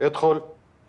ادخل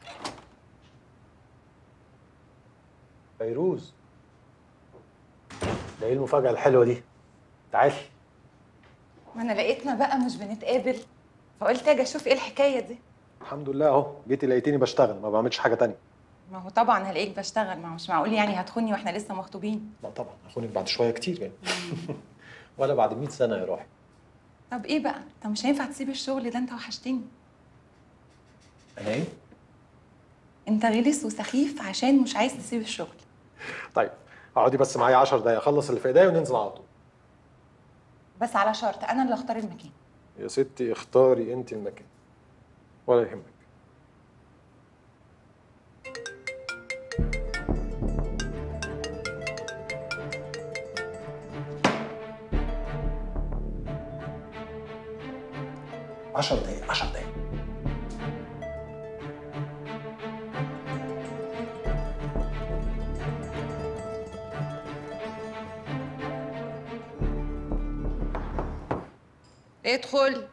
فيروز ده ايه المفاجأة الحلوة دي؟ تعالي ما انا لقيتنا بقى مش بنتقابل فقلت اجي اشوف ايه الحكايه دي الحمد لله اهو جيتي لقيتيني بشتغل ما بعملش حاجة تانية ما هو طبعا هلاقيك بشتغل ما هو مش معقول يعني هتخوني واحنا لسه مخطوبين لا طبعا هخونك بعد شوية كتير يعني ولا بعد 100 سنة يا روحي طب ايه بقى انت مش هينفع تسيب الشغل ده انت وحشتني انا ايه؟ انت غلس وسخيف عشان مش عايز تسيب الشغل طيب اقعدي بس معايا 10 دقايق اخلص اللي في ايديا وننزل على طول بس على شرط انا اللي اختار المكان يا ستي اختاري انت المكان ولا يهمك عشر دقايق عشر دقايق ادخل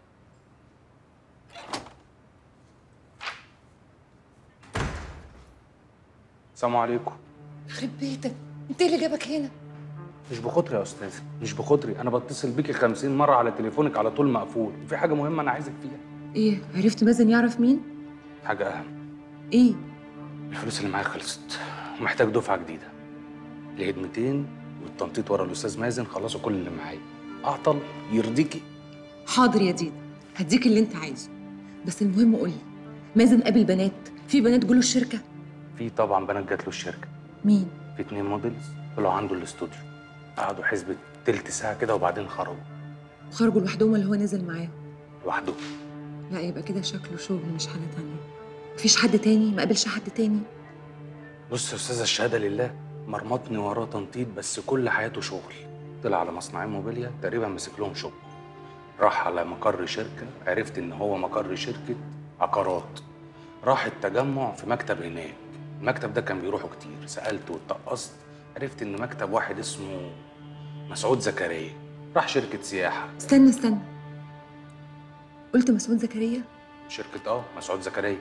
السلام عليكم يخرب بيتك انت إيه اللي جابك هنا مش بخاطري يا استاذ مش بخاطري انا بتصل بيكي 50 مره على تليفونك على طول مقفول في حاجه مهمه انا عايزك فيها ايه عرفت مازن يعرف مين حاجه اهم ايه الفلوس اللي معايا خلصت ومحتاج دفعه جديده الهدمتين والتنطيط ورا الاستاذ مازن خلصوا كل اللي معايا اعطل يرضيكي حاضر يا ديدا هديك اللي انت عايزه بس المهم قولي مازن قابل بنات في بنات جوله الشركه في طبعا بنات جات له الشركه مين في اتنين موديلز طلعوا عنده الاستوديو قعدوا حسبة تلت ساعه كده وبعدين خرجوا خرجوا لوحدهم ولا هو نزل معاهم لوحدهم لا يبقى كده شكله شغل مش حاجه تانية مفيش حد تاني ما قابلش حد تاني بص يا استاذه الشهاده لله مرمطني وراه تنطيط بس كل حياته شغل طلع على مصنعين موبيليا تقريبا مسك لهم شغل راح على مقر شركه عرفت ان هو مقر شركه عقارات راح التجمع في مكتب هناك المكتب ده كان بيروحوا كتير سالت واتقصت عرفت ان مكتب واحد اسمه مسعود زكريا راح شركه سياحه استنى استنى قلت مسعود زكريا شركه اه مسعود زكريا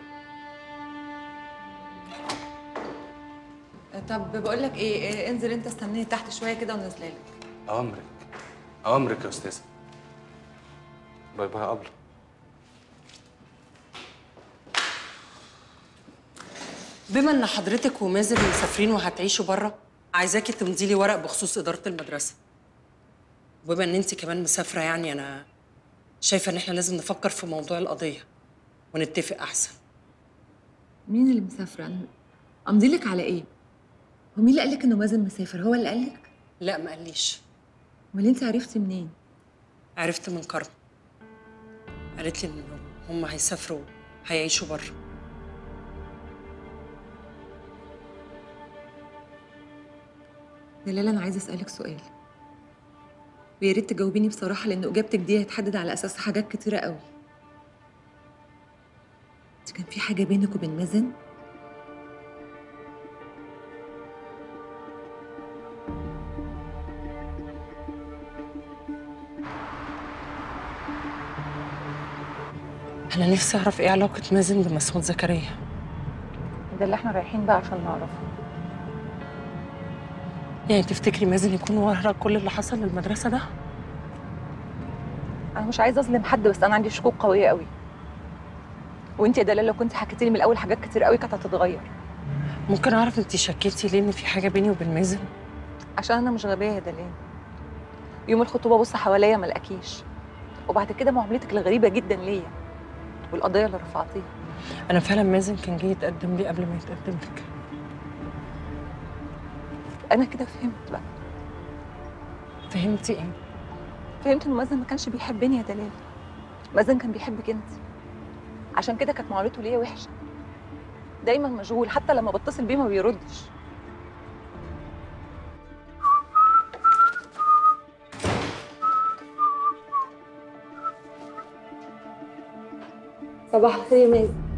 طب بقول لك ايه, إيه انزل انت استناني تحت شويه كده ونازله لك اوامرك اوامرك يا استاذه باي باي يا ابله بما ان حضرتك ومازن مسافرين وهتعيشوا بره عايزاكي تمضي لي ورق بخصوص اداره المدرسه وبما ان انت كمان مسافره يعني انا شايفه ان احنا لازم نفكر في موضوع القضيه ونتفق احسن مين اللي مسافره انا امضي لك على ايه هو مين اللي قالك انه مازن مسافر هو اللي قالك لا ما قاليش امال انت عرفتي منين عرفت من كرم قالت لي ان هم هيسافروا هيعيشوا بره دلال انا عايزه اسالك سؤال ويا ريت تجاوبيني بصراحه لان اجابتك دي هتحدد على اساس حاجات كتيره قوي انت كان في حاجه بينك وبين مازن انا نفسي اعرف ايه علاقه مازن بمسعود زكريا ده اللي احنا رايحين بقى عشان نعرفه يعني تفتكري مازن يكون ورا كل اللي حصل للمدرسه ده انا مش عايزه اظلم حد بس انا عندي شكوك قويه قوي وانت يا دلال لو كنت حكيتي لي من الاول حاجات كتير قوي كانت هتتغير ممكن اعرف انت شكيتي ليه ان في حاجه بيني وبين مازن عشان انا مش غبيه يا دلال يوم الخطوبه بص حواليا ما لقاكيش وبعد كده معاملتك الغريبه جدا ليا والقضيه اللي رفعتيها انا فعلا مازن كان جاي يتقدم لي قبل ما يتقدم لك انا كده فهمت بقى فهمتي ايه فهمت ان مازن ما كانش بيحبني يا دلال مازن كان بيحبك انت عشان كده كانت معاملته ليا وحشه دايما مشغول حتى لما بتصل بيه ما بيردش صباح الخير يا مازن